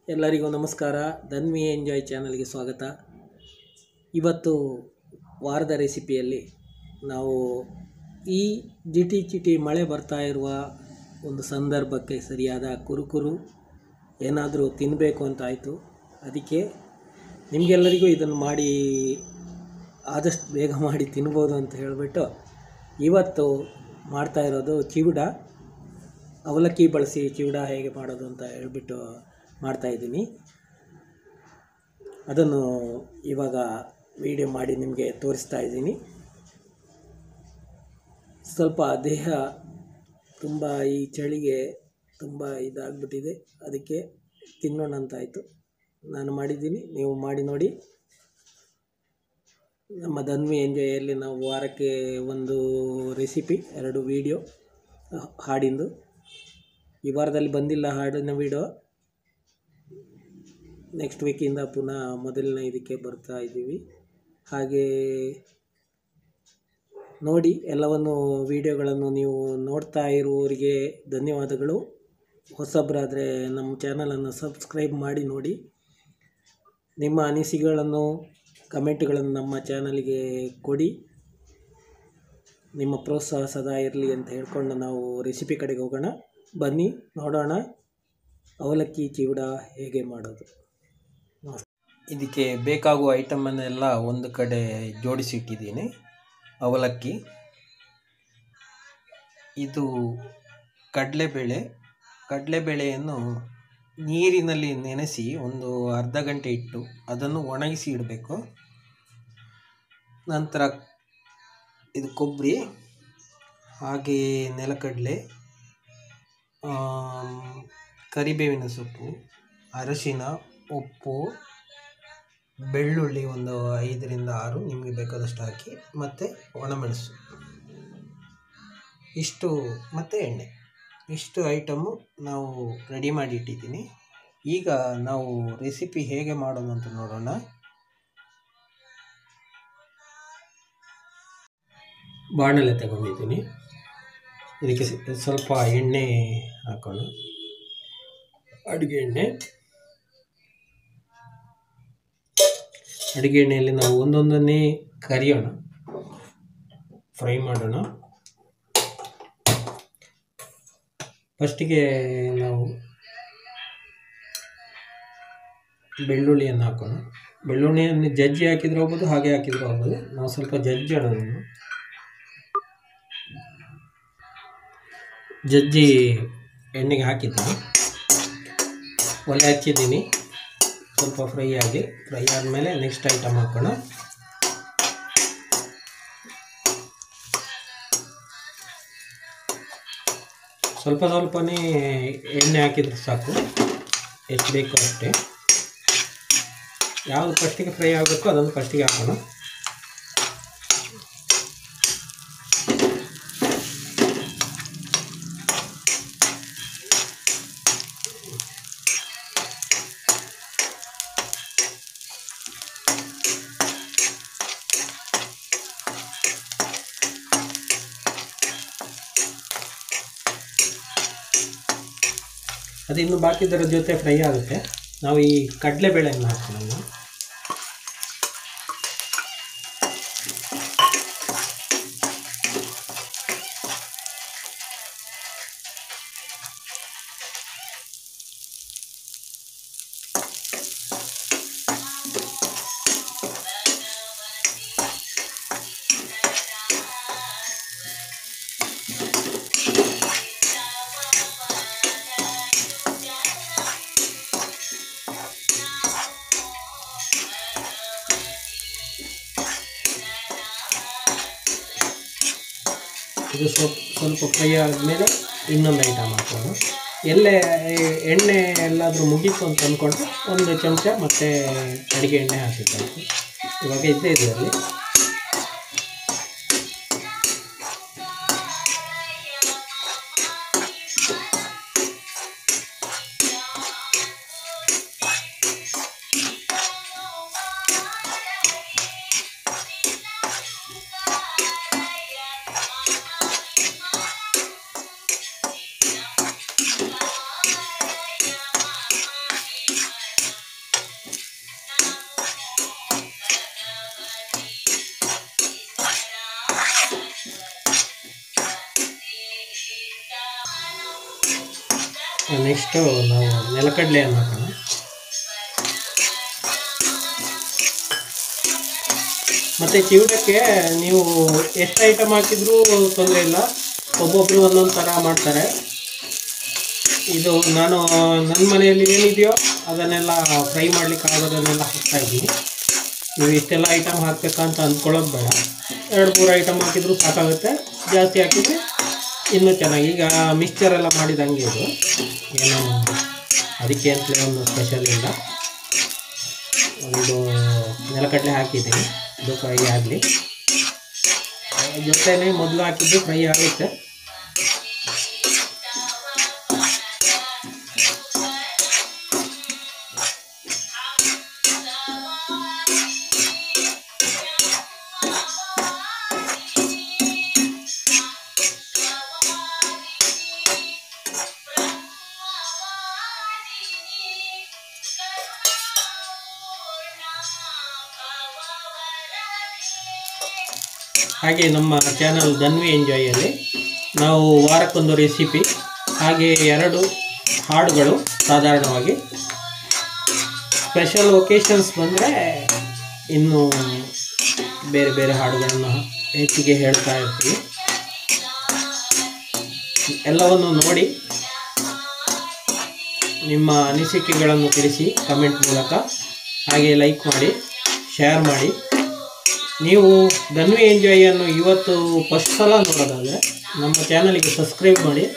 ಎಲ್ಲರಿಗೂ ನಮಸ್ಕಾರ ಧನ್ವಿ ಎಂಜಾಯ್ ಚಾನಲ್ಗೆ ಸ್ವಾಗತ ಇವತ್ತು ವಾರದ ರೆಸಿಪಿಯಲ್ಲಿ ನಾವು ಈ ಜಿಟಿ ಚಿಟಿ ಮಳೆ ಬರ್ತಾ ಇರುವ ಒಂದು ಸಂದರ್ಭಕ್ಕೆ ಸರಿಯಾದ ಕುರುಕುರು ಏನಾದರೂ ತಿನ್ನಬೇಕು ಅಂತ ಆಯಿತು ಅದಕ್ಕೆ ನಿಮಗೆಲ್ಲರಿಗೂ ಇದನ್ನು ಮಾಡಿ ಆದಷ್ಟು ಬೇಗ ಮಾಡಿ ತಿನ್ಬೋದು ಅಂತ ಹೇಳಿಬಿಟ್ಟು ಇವತ್ತು ಮಾಡ್ತಾ ಇರೋದು ಚಿವುಡ ಅವಲಕ್ಕಿ ಬಳಸಿ ಚಿವುಡ ಹೇಗೆ ಮಾಡೋದು ಅಂತ ಹೇಳ್ಬಿಟ್ಟು ಮಾಡ್ತಾಯಿದ್ದೀನಿ ಅದನ್ನು ಇವಾಗ ವಿಡಿಯೋ ಮಾಡಿ ನಿಮಗೆ ತೋರಿಸ್ತಾ ಇದ್ದೀನಿ ಸ್ವಲ್ಪ ದೇಹ ತುಂಬ ಈ ಚಳಿಗೆ ತುಂಬ ಇದಾಗ್ಬಿಟ್ಟಿದೆ ಅದಕ್ಕೆ ತಿನ್ನೋಣ ಅಂತ ಆಯಿತು ನಾನು ಮಾಡಿದ್ದೀನಿ ನೀವು ಮಾಡಿ ನೋಡಿ ನಮ್ಮ ಧನ್ವಿ ಎಂಜಾಯಲ್ಲಿ ನಾವು ವಾರಕ್ಕೆ ಒಂದು ರೆಸಿಪಿ ಎರಡು ವೀಡಿಯೋ ಹಾಡಿಂದು ಈ ವಾರದಲ್ಲಿ ಬಂದಿಲ್ಲ ಹಾಡಿನ ವೀಡಿಯೋ ನೆಕ್ಸ್ಟ್ ವೀಕಿಂದ ಪುನಃ ಮೊದಲನೇ ಇದಕ್ಕೆ ಬರ್ತಾ ಇದ್ದೀವಿ ಹಾಗೆ ನೋಡಿ ಎಲ್ಲವನ್ನು ವಿಡಿಯೋಗಳನ್ನು ನೀವು ನೋಡ್ತಾ ಇರುವವರಿಗೆ ಧನ್ಯವಾದಗಳು ಹೊಸಬ್ರಾದರೆ ನಮ್ಮ ಚಾನಲನ್ನು ಸಬ್ಸ್ಕ್ರೈಬ್ ಮಾಡಿ ನೋಡಿ ನಿಮ್ಮ ಅನಿಸಿಕೆಗಳನ್ನು ಕಮೆಂಟ್ಗಳನ್ನು ನಮ್ಮ ಚಾನಲ್ಗೆ ಕೊಡಿ ನಿಮ್ಮ ಪ್ರೋತ್ಸಾಹ ಸದಾ ಇರಲಿ ಅಂತ ಹೇಳ್ಕೊಂಡು ನಾವು ರೆಸಿಪಿ ಕಡೆಗೆ ಹೋಗೋಣ ಬನ್ನಿ ನೋಡೋಣ ಅವಲಕ್ಕಿ ಚಿವಡ ಹೇಗೆ ಮಾಡೋದು ಇದಕ್ಕೆ ಬೇಕಾಗುವ ಐಟಮನ್ನೆಲ್ಲ ಒಂದು ಕಡೆ ಜೋಡಿಸಿ ಇಟ್ಟಿದ್ದೀನಿ ಅವಲಕ್ಕಿ ಇದು ಕಡಲೆಬೇಳೆ ಕಡಲೆಬೇಳೆಯನ್ನು ನೀರಿನಲ್ಲಿ ನೆನೆಸಿ ಒಂದು ಅರ್ಧ ಗಂಟೆ ಇಟ್ಟು ಅದನ್ನು ಒಣಗಿಸಿ ಇಡಬೇಕು ನಂತರ ಇದು ಕೊಬ್ಬರಿ ಹಾಗೆ ನೆಲಕಡಲೆ ಕರಿಬೇವಿನ ಸೊಪ್ಪು ಅರಶಿನ ಉಪ್ಪು ಬೆಳ್ಳುಳ್ಳಿ ಒಂದು ಐದರಿಂದ ಆರು ನಿಮಗೆ ಬೇಕಾದಷ್ಟು ಹಾಕಿ ಮತ್ತು ಒಣಮೆಣಸು ಇಷ್ಟು ಮತ್ತು ಎಣ್ಣೆ ಇಷ್ಟು ಐಟಮು ನಾವು ರೆಡಿ ಮಾಡಿ ಇಟ್ಟಿದ್ದೀನಿ ಈಗ ನಾವು ರೆಸಿಪಿ ಹೇಗೆ ಮಾಡೋದು ಅಂತ ನೋಡೋಣ ಬಾಣಲೆ ತಗೊಂಡಿದ್ದೀನಿ ಇದಕ್ಕೆ ಸ್ವಲ್ಪ ಎಣ್ಣೆ ಹಾಕೋಣ ಅಡುಗೆ ಎಣ್ಣೆ ಅಡುಗೆ ಎಣ್ಣೆಯಲ್ಲಿ ನಾವು ಒಂದೊಂದನ್ನೇ ಕರಿಯೋಣ ಫ್ರೈ ಮಾಡೋಣ ಫಸ್ಟಿಗೆ ನಾವು ಬೆಳ್ಳುಳ್ಳಿಯನ್ನು ಹಾಕೋಣ ಬೆಳ್ಳುಳ್ಳಿಯನ್ನು ಜಜ್ಜಿ ಹಾಕಿದ್ರೆ ಹೋಗ್ಬೋದು ಹಾಗೆ ಹಾಕಿದ್ರೆ ಹೋಗ್ಬೋದು ನಾವು ಸ್ವಲ್ಪ ಜಜ್ಜೋಣ ಅದನ್ನು ಜಜ್ಜಿ ಎಣ್ಣೆಗೆ ಹಾಕಿದ್ದೀನಿ ಒಲೆ ಹಚ್ಚಿದ್ದೀನಿ ಸ್ವಲ್ಪ ಫ್ರೈ ಆಗಿ ಫ್ರೈ ಆದಮೇಲೆ ನೆಕ್ಸ್ಟ್ ಐಟಮ್ ಹಾಕೋಣ ಸ್ವಲ್ಪ ಸ್ವಲ್ಪನೇ ಎಣ್ಣೆ ಹಾಕಿದ್ರೆ ಸಾಕು ಎಷ್ಟು ಬೇಕೋ ಅಷ್ಟೇ ಯಾವುದು ಫಸ್ಟಿಗೆ ಫ್ರೈ ಆಗಬೇಕು ಅದನ್ನು ಫಸ್ಟಿಗೆ ಹಾಕೋಣ ಅದು ಇನ್ನು ಬಾಕಿದರ ಜೊತೆ ಫ್ರೈ ಆಗುತ್ತೆ ನಾವು ಈ ಕಡಲೆಬೇಳೆಯನ್ನು ಹಾಕೋಣ ಇದು ಸ್ವಲ್ಪ ಸ್ವಲ್ಪ ಫ್ರೈ ಆದಮೇಲೆ ಇನ್ನೊಂದು ಐಟಮ್ ಹಾಕೋಣ ಎಲ್ಲೇ ಎಣ್ಣೆ ಎಲ್ಲಾದರೂ ಮುಗೀತು ಅಂತ ಅಂದ್ಕೊಂಡ್ರೆ ಒಂದು ಚಮಚ ಮತ್ತು ಅಡುಗೆ ಎಣ್ಣೆ ಹಾಕಿದ್ದಾಯ್ತು ಇವಾಗ ಇದ್ದೇ ಇದೆ ಅಲ್ಲಿ ನೆಕ್ಸ್ಟು ನಾವು ನೆಲಕಡಲೆಯನ್ನು ಹಾಕೋಣ ಮತ್ತು ಚಿವುಟಕ್ಕೆ ನೀವು ಎಷ್ಟು ಐಟಮ್ ಹಾಕಿದ್ರೂ ತೊಂದರೆ ಇಲ್ಲ ಒಬ್ಬೊಬ್ಬರು ಒಂದೊಂದು ಥರ ಮಾಡ್ತಾರೆ ಇದು ನಾನು ನನ್ನ ಮನೆಯಲ್ಲಿ ಏನಿದೆಯೋ ಅದನ್ನೆಲ್ಲ ಫ್ರೈ ಮಾಡ್ಲಿಕ್ಕೆ ಆಗೋದನ್ನೆಲ್ಲ ಹಾಕ್ತಾ ಇದ್ದೀನಿ ನೀವು ಇಷ್ಟೆಲ್ಲ ಐಟಮ್ ಹಾಕಬೇಕಂತ ಅಂದ್ಕೊಳ್ಳೋದು ಬೇಡ ಎರಡು ಮೂರು ಐಟಮ್ ಹಾಕಿದರೂ ಸಾಕಾಗುತ್ತೆ ಜಾಸ್ತಿ ಹಾಕಿದರೆ ಇನ್ನೂ ಚೆನ್ನಾಗಿ ಈಗ ಮಿಕ್ಸ್ಚರ್ ಎಲ್ಲ ಮಾಡಿದಂಗೆ ಇದು ಏನು ಅದಕ್ಕೆ ಅಂತಲೇ ಒಂದು ಸ್ಪೆಷಲ್ ಇಲ್ಲ ಒಂದು ನೆಲಕಡಲೆ ಹಾಕಿದ್ದೀನಿ ಇದು ಫ್ರೈ ಆಗಲಿ ಜೊತೆನೇ ಮೊದಲು ಹಾಕಿದ್ದು ಫ್ರೈ ಆಗುತ್ತೆ ಹಾಗೆ ನಮ್ಮ ಚಾನಲ್ ಧನ್ವಿ ಎಂಜಾಯಲ್ಲಿ ನಾವು ವಾರಕ್ಕೊಂದು ರೆಸಿಪಿ ಹಾಗೆ ಎರಡು ಹಾಡುಗಳು ಸಾಧಾರಣವಾಗಿ ಸ್ಪೆಷಲ್ ಒಕೇಶನ್ಸ್ ಬಂದರೆ ಇನ್ನು ಬೇರೆ ಬೇರೆ ಹಾಡುಗಳನ್ನು ಹೆಚ್ಚಿಗೆ ಹೇಳ್ತಾ ಇರ್ತೀವಿ ಎಲ್ಲವನ್ನು ನೋಡಿ ನಿಮ್ಮ ಅನಿಸಿಕೆಗಳನ್ನು ತಿಳಿಸಿ ಕಮೆಂಟ್ ಮೂಲಕ ಹಾಗೆ ಲೈಕ್ ಮಾಡಿ ಶೇರ್ ಮಾಡಿ ನೀವು ಧನ್ವಿ ಎಂಜಾಯನ್ನು ಇವತ್ತು ಫಸ್ಟ್ ಸಲ ನೋಡೋದಾದರೆ ನಮ್ಮ ಚಾನಲ್ಗೆ ಸಬ್ಸ್ಕ್ರೈಬ್ ಮಾಡಿ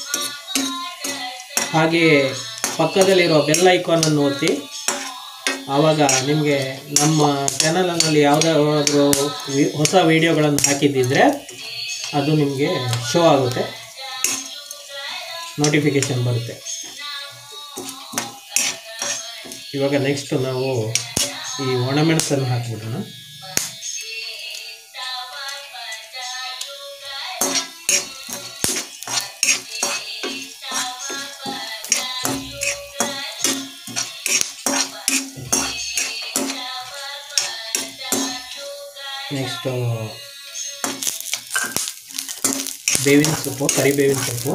ಹಾಗೆ ಪಕ್ಕದಲ್ಲಿರೋ ಬೆಲ್ ಐಕಾನನ್ನು ಒತ್ತಿ ಆವಾಗ ನಿಮಗೆ ನಮ್ಮ ಚಾನಲಲ್ಲಿ ಯಾವುದಾದ್ರೂ ವಿ- ಹೊಸ ವಿಡಿಯೋಗಳನ್ನು ಹಾಕಿದ್ದಿದ್ರೆ ಅದು ನಿಮಗೆ ಶೋ ಆಗುತ್ತೆ ನೋಟಿಫಿಕೇಶನ್ ಬರುತ್ತೆ ಇವಾಗ ನೆಕ್ಸ್ಟ್ ನಾವು ಈ ಒಣಮೆಣಸನ್ನು ಹಾಕ್ಬಿಡೋಣ ನೆಕ್ಸ್ಟು ಬೇವಿನ ಸೊಪ್ಪು ಕರಿಬೇವಿನ ಸೊಪ್ಪು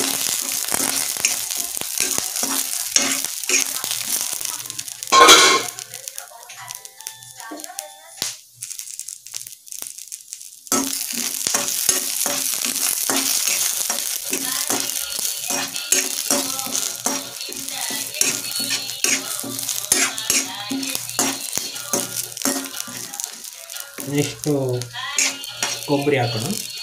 ನೆಕ್ಸ್ಟು ಕೊಬ್ಬರಿ ಹಾಕೋಣ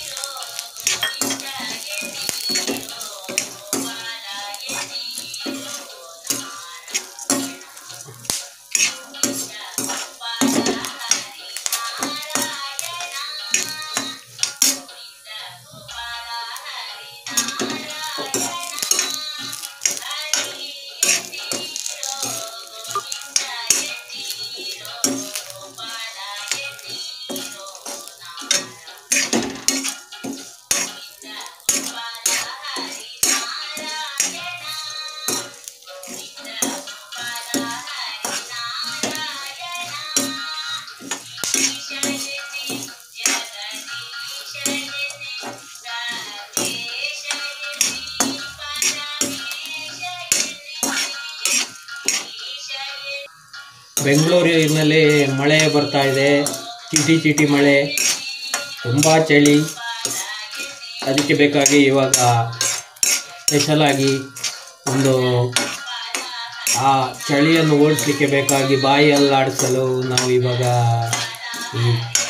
ಬೆಂಗಳೂರಿನಲ್ಲಿ ಮಳೆ ಬರ್ತಾ ಇದೆ ಚಿಟಿ ಚಿಟಿ ಮಳೆ ತುಂಬ ಚಳಿ ಅದಕ್ಕೆ ಬೇಕಾಗಿ ಇವಾಗ ಸ್ಪೆಷಲಾಗಿ ಒಂದು ಆ ಚಳಿಯನ್ನು ಓಡಿಸ್ಲಿಕ್ಕೆ ಬೇಕಾಗಿ ಬಾಯಿಯಲ್ಲಾಡಿಸಲು ನಾವು ಇವಾಗ ಈ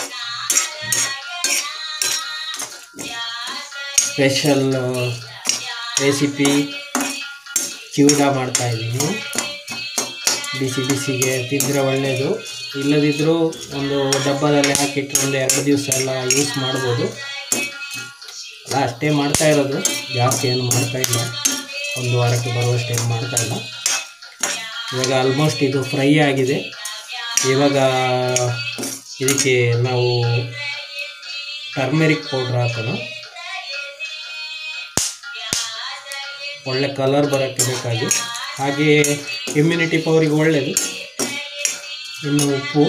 ಸ್ಪೆಷಲ್ ರೆಸಿಪಿ ಚಿವುಡ ಮಾಡ್ತಾ ಇದ್ದೀನಿ ಬಿಸಿ ಬಿಸಿಗೆ ತಿಂದರೆ ಒಳ್ಳೆಯದು ಇಲ್ಲದಿದ್ದರೂ ಒಂದು ಡಬ್ಬದಲ್ಲಿ ಹಾಕಿಟ್ಟು ಒಂದು ಎರಡು ದಿವಸ ಎಲ್ಲ ಯೂಸ್ ಮಾಡ್ಬೋದು ಅಲ್ಲ ಅಷ್ಟೇ ಮಾಡ್ತಾ ಇರೋದು ಜಾಸ್ತಿ ಏನು ಮಾಡ್ತಾ ಇಲ್ಲ ಒಂದು ವಾರಕ್ಕೆ ಬರುವಷ್ಟು ಏನು ಮಾಡ್ತಾ ಇಲ್ಲ ಇವಾಗ ಆಲ್ಮೋಸ್ಟ್ ಇದು ಫ್ರೈ ಆಗಿದೆ ಇವಾಗ ಇದಕ್ಕೆ ನಾವು ಟರ್ಮೆರಿಕ್ ಪೌಡ್ರ್ ಹಾಕೋಣ ಒಳ್ಳೆ ಕಲರ್ ಬರೋಕ್ಕೆ ಬೇಕಾಗಿ ಹಾಗೆ ಇಮ್ಯುನಿಟಿ ಪವರಿಗೆ ಒಳ್ಳೆಯದು ಇನ್ನು ಉಪ್ಪು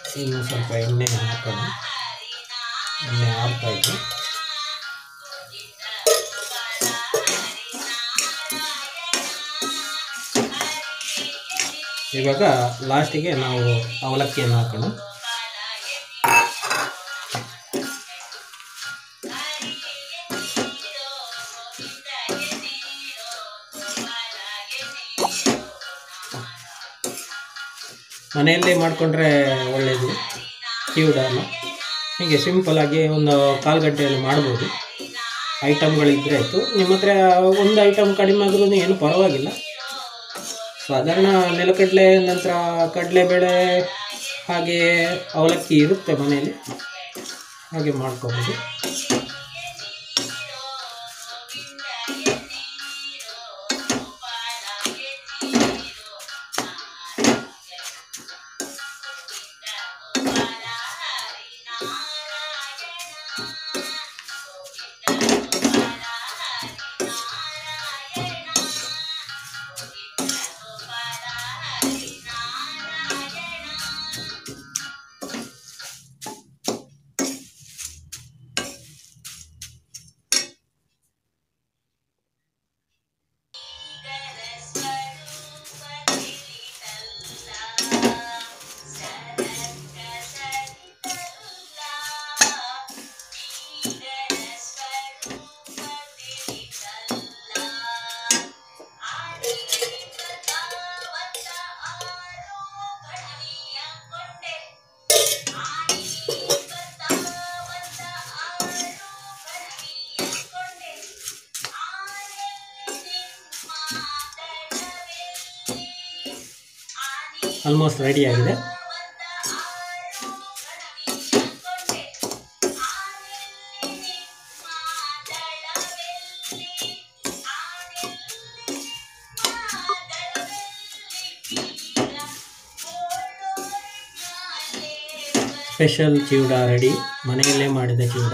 ಇನ್ನು ಸ್ವಲ್ಪ ಎಣ್ಣೆ ಹಾಕೋಣ ಎಣ್ಣೆ ಹಾಕ್ತಾ ಇದ್ದು ಇವಾಗ ಲಾಸ್ಟಿಗೆ ನಾವು ಅವಲಕ್ಕಿಯನ್ನು ಹಾಕೋಣ ಮನೆಯಲ್ಲೇ ಮಾಡಿಕೊಂಡ್ರೆ ಒಳ್ಳೆಯದು ಚಿವುಡಾನ ಹೀಗೆ ಸಿಂಪಲಾಗಿ ಒಂದು ಕಾಲು ಗಂಟೆಯಲ್ಲಿ ಮಾಡ್ಬೋದು ಐಟಮ್ಗಳಿದ್ರೆ ಆಯಿತು ನಿಮ್ಮ ಹತ್ರ ಒಂದು ಐಟಮ್ ಕಡಿಮೆ ಆದ್ರೂ ಏನು ಪರವಾಗಿಲ್ಲ ಸಾಧಾರಣ ನೆಲಕಡಲೆ ನಂತರ ಕಡಲೆಬೇಳೆ ಹಾಗೆ ಅವಲಕ್ಕಿ ಇರುತ್ತೆ ಮನೆಯಲ್ಲಿ ಹಾಗೆ ಮಾಡ್ಕೋಬೋದು ಆಲ್ಮೋಸ್ಟ್ ರೆಡಿ ಆಗಿದೆ ಸ್ಪೆಷಲ್ ಚಿವಡ ರೆಡಿ ಮನೆಯಲ್ಲೇ ಮಾಡಿದ ಚಿವಡ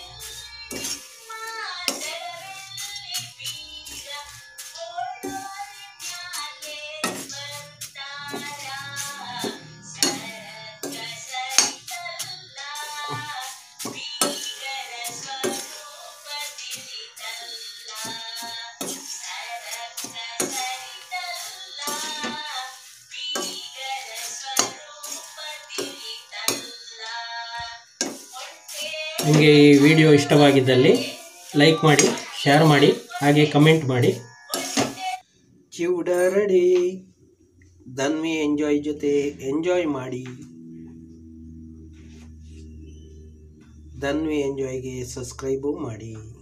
ನಿಮಗೆ ಈ ವಿಡಿಯೋ ಇಷ್ಟವಾಗಿದ್ದಲ್ಲಿ ಲೈಕ್ ಮಾಡಿ ಶೇರ್ ಮಾಡಿ ಹಾಗೆ ಕಮೆಂಟ್ ಮಾಡಿ ಚಿವಡ ರೆಡಿ ಧನ್ವಿ ಎಂಜಾಯ್ ಜೊತೆ ಎಂಜಾಯ್ ಮಾಡಿ ಧನ್ವಿ ಎಂಜಾಯ್ಗೆ ಸಬ್ಸ್ಕ್ರೈಬು ಮಾಡಿ